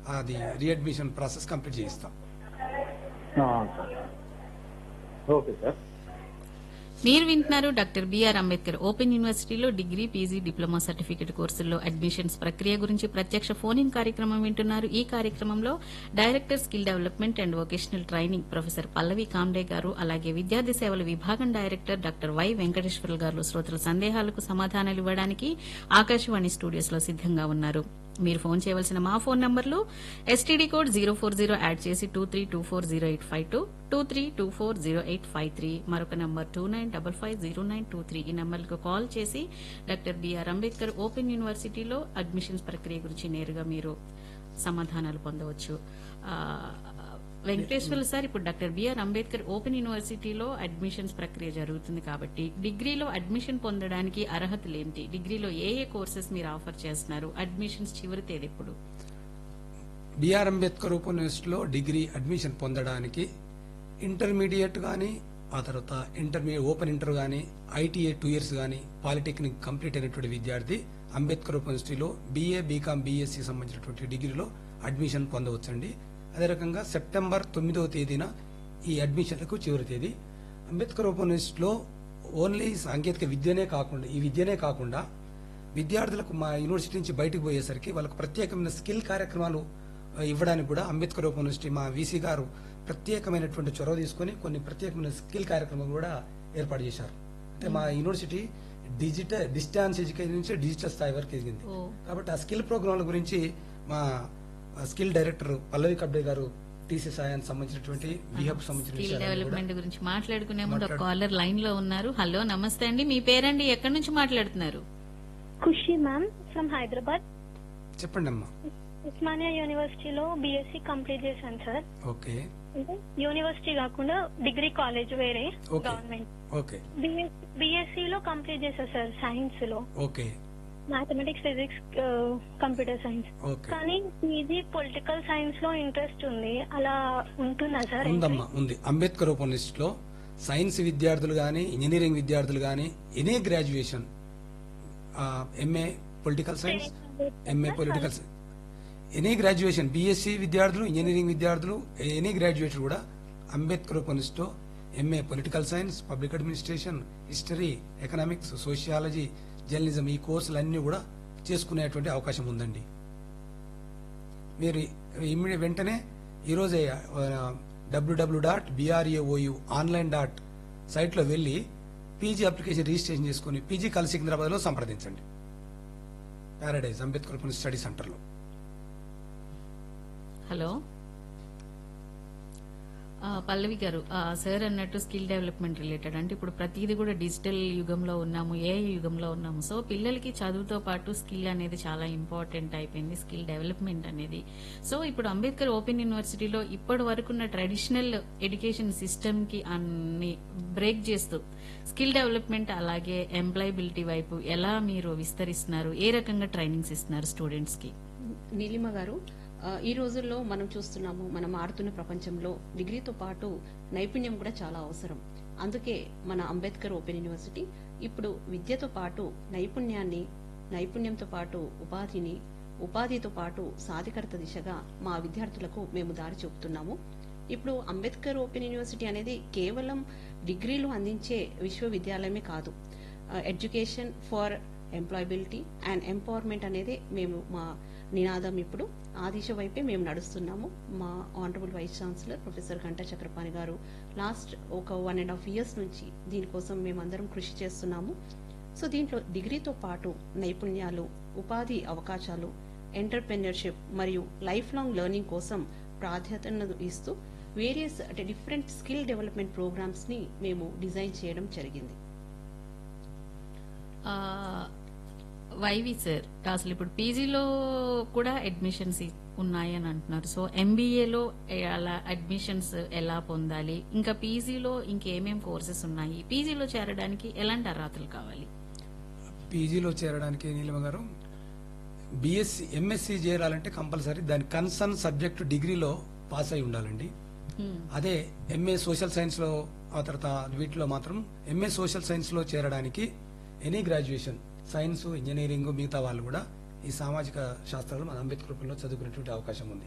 అది readmission process complete చేయిస్తాం ఆ, సార్ ఓకే సార్ మీరు వింటున్నారు డాక్టర్ బిఆర్ అంబేద్కర్ ఓపెన్ యూనివర్సిటీలో డిగ్రీ పీజీ డిప్లొమా సర్టిఫికేట్ కోర్సుల్లో అడ్మిషన్స్ ప్రక్రియ గురించి ప్రత్యక్ష ఫోన్ ఇన్ కార్యక్రమం వింటున్నారు ఈ కార్యక్రమంలో director skill development and vocational training professor Pallavi Kamde గారు అలాగే విద్యార్థి సేవల విభాగం డైరెక్టర్ డాక్టర్ వై వెంకటేశ్వర గారు శ్రోతల సందేహాలకు సమాధానాలు ఇవ్వడానికి ఆకాశవాణి స్టూడియోస్ లో సిద్దంగా ఉన్నారు మీరు ఫోన్ చేయవలసిన మా ఫోన్ నంబర్లు STD code zero four zero add చేసి two three two four zero eight five two two three two four zero eight five three మరొక number two nine double five zero nine two three ఈ నంబర్లకు call చేసి doctor B R Ambedkar open యూనివర్సిటీలో admissions ప్రక్రియ గురించి నేరుగా మీరు సమాధానాలు పొందవచ్చు ఆ, వెంకటేశ్వర్లు సార్ ఇప్పుడు డాక్టర్ బిఆర్ అంబేద్కర్ ఓపెన్ యూనివర్సిటీలో అడ్మిషన్స్ ప్రక్రియ జరుగుతుంది కాబట్టి డిగ్రీలో అడ్మిషన్ పొందడానికి అర్హతలు ఏంటి డిగ్రీలో ఏ ఏ కోర్సెస్ మీరు ఆఫర్ చేస్తున్నారు అడ్మిషన్స్ చివరి తేదీ ఎప్పుడు బిఆర్ అంబేద్కర్ ఓపెన్ యూనివర్సిటీలో డిగ్రీ అడ్మిషన్ పొందడానికి ఇంటర్మీడియట్ కానీ ఆ తర్వాత ఇంటర్మీడియట్ ఓపెన్ ఇంటర్ కానీ ఐటీఏ టూ ఇయర్స్ కానీ పాలిటెక్నిక్ కంప్లీట్ అయినటువంటి విద్యార్థి అంబేద్కర్ ఓపెన్ యూనివర్సిటీలో బీఏ బీకామ్ బీఎస్సీ సంబంధించినటువంటి డిగ్రీలో అడ్మిషన్ పొందవచ్చండి అదే రకంగా సెప్టెంబర్ తొమ్మిదవ తేదీన ఈ అడ్మిషన్లకు చివరి తేదీ అంబేద్కర్ ఓపెన్ యూనివర్సిటీలో ఓన్లీ సాంకేతిక విద్యనే కాకుండా ఈ విద్యనే కాకుండా విద్యార్థులకు మా యూనివర్సిటీ నుంచి బయటకు పోయేసరికి వాళ్ళకు ప్రత్యేకమైన స్కిల్ కార్యక్రమాలు ఆ, ఇవ్వడానికి కూడా అంబేద్కర్ ఓపెన్ యూనివర్సిటీ మా వీసీ గారు ప్రత్యేకమైనటువంటి చొరవ తీసుకొని కొన్ని ప్రత్యేకమైన స్కిల్ కార్యక్రమాలు కూడా ఏర్పాటు చేశారు అంటే మా యూనివర్సిటీ డిజిటల్ డిస్టాన్స్ ఎడ్యుకేషన్ నుంచి డిజిటల్ స్థాయి వరకు ఎదిగింది ఓ. కాబట్టి ఆ స్కిల్ ప్రోగ్రాంల గురించి మా స్కిల్ డైరెక్టర్ పల్లవి కబ్డే గారు టీసీ సాయానికి సంబంధించినటువంటి విహబ్ సంబంధించిన స్కిల్ విషయాలన్నీ కూడా డెవలప్మెంట్ గురించి మాట్లాడుకునే ముందు ఒక మాట్లాడు- కాలర్ లైన్ లో ఉన్నారు హలో నమస్తే అండి మీ పేరండి ఎక్కడి నుంచి మాట్లాడుతున్నారు ఖుషి మ్యామ్ ఫ్రమ్ హైదరాబాద్ చెప్పండి అమ్మా ఉస్మానియా యూనివర్సిటీలో బీఎస్సీ కంప్లీట్ చేశాను సార్ ఓకే అంటే యూనివర్సిటీ కాకుండా డిగ్రీ కాలేజ్ వేరే ఓకే గవర్నమెంట్ ఓకే బీఎస్సీ లో కంప్లీట్ చేశాను సార్ సైన్స్ లో okay mathematics physics computer science okay కానీ పీజీ పొలిటికల్ సైన్స్ లో ఇంట్రెస్ట్ ఉంది అలా ఉంటుందా సార్ ఉందమ్మా ఉంది అంబేద్కర్ ఓపెన్ లిస్ట్ లో సైన్స్ విద్యార్థులు గాని ఇంజనీరింగ్ విద్యార్థులు గాని any graduation MA political science MA political science any graduation BSc విద్యార్థులు ఇంజనీరింగ్ విద్యార్థులు ఎనీ గ్రాడ్యుయేట్ కూడా అంబేద్కర్ ఓపెన్ లిస్ట్ లో MA political science public administration history economics sociology journalism ఈ కోర్సులన్నీ కూడా చేసుకునేటువంటి అవకాశం ఉందండి మీరు ఇమ్మీడియట్ వెంటనే ఈరోజే W W dot BRAOU online dot సైట్లో వెళ్ళి పీజీ అప్లికేషన్ రిజిస్ట్రేషన్ చేసుకుని పీజీ కల్ సికింద్రాబాద్లో సంప్రదించండి పారాడైజ్ అంబేద్కర్ ఓపెన్ స్టడీ సెంటర్లో హలో ఆ, పల్లవి గారు ఆ, సార్ అన్నట్టు స్కిల్ డెవలప్మెంట్ రిలేటెడ్ అంటే ఇప్పుడు ప్రతిదీ కూడా డిజిటల్ యుగంలో ఉన్నాము ఏ యుగంలో ఉన్నాము సో పిల్లలకి చదువుతో పాటు స్కిల్ అనేది చాలా ఇంపార్టెంట్ అయిపోయింది స్కిల్ డెవలప్మెంట్ అనేది సో ఇప్పుడు అంబేద్కర్ ఓపెన్ యూనివర్సిటీలో ఇప్పటి వరకున్న ట్రెడిషనల్ ఎడ్యుకేషన్ సిస్టమ్ కి అన్ని బ్రేక్ చేస్తూ స్కిల్ డెవలప్మెంట్ అలాగే ఎంప్లాయబిలిటీ వైపు ఎలా మీరు విస్తరిస్తున్నారు ఏ రకంగా ట్రైనింగ్స్ ఇస్తున్నారు స్టూడెంట్స్ కి నీలిమ గారు ఆ, ఈ రోజుల్లో మనం చూస్తున్నాము మనం మారుతున్న ప్రపంచంలో డిగ్రీతో పాటు నైపుణ్యం కూడా చాలా అవసరం అందుకే మన అంబేద్కర్ ఓపెన్ యూనివర్సిటీ ఇప్పుడు విద్యతో పాటు నైపుణ్యాన్ని నైపుణ్యంతో పాటు ఉపాధిని ఉపాధితో పాటు సాధికారత దిశగా మా విద్యార్థులకు మేము దారి చూపుతున్నాము ఇప్పుడు అంబేద్కర్ ఓపెన్ యూనివర్సిటీ అనేది కేవలం డిగ్రీలు అందించే విశ్వవిద్యాలయమే కాదు education for employability and empowerment అనేది మేము మా నినాదం ఇప్పుడు ఆ దిశ వైపే మేము నడుస్తున్నాము మా honourable vice chancellor professor Ganta Chakrapani garu last ఒక వన్ అండ్ హాఫ్ ఇయర్స్ నుంచి దీనికోసం మేమందరం కృషి చేస్తున్నాము సో దీంట్లో డిగ్రీతో పాటు నైపుణ్యాలు ఉపాధి అవకాశాలు ఎంటర్ప్రెన్యూర్షిప్ మరియు లైఫ్ లాంగ్ లెర్నింగ్ కోసం ప్రాధాన్యతను ఇస్తూ వేరియస్ అంటే డిఫరెంట్ స్కిల్ డెవలప్మెంట్ ప్రోగ్రామ్స్ ని మేము డిజైన్ చేయడం జరిగింది ఆ, వైవి సార్ అసలు ఇప్పుడు పీజీలో కూడా అడ్మిషన్స్ ఉన్నాయని అంటున్నారు సో ఎంబీఏలో అలా అడ్మిషన్స్ ఎలా పొందాలి ఇంకా పీజీలో ఇంకేమేం కోర్సెస్ ఉన్నాయి పీజీలో చేరడానికి ఎలాంటి అర్హతలు కావాలి పీజీలో చేరడానికి నీలిమ గారు బీఎస్సీ ఎంఎస్సీ చేరాలంటే కంపల్సరీ దాని కన్సర్న్ సబ్జెక్టు డిగ్రీలో పాస్ అయి ఉండాలండి హ్మ్. అదే ఎంఏ సోషల్ సైన్స్ లో ఆ తర్వాత వీటిలో మాత్రం ఎంఏ సోషల్ సైన్స్ లో చేరడానికి ఎనీ గ్రాడ్యుయేషన్ సైన్స్ ఇంజనీరింగ్ మిగతా వాళ్ళు కూడా ఈ సామాజిక శాస్త్రాలు మన అంబేద్కర్ రూపంలో చదువుకునేటువంటి అవకాశం ఉంది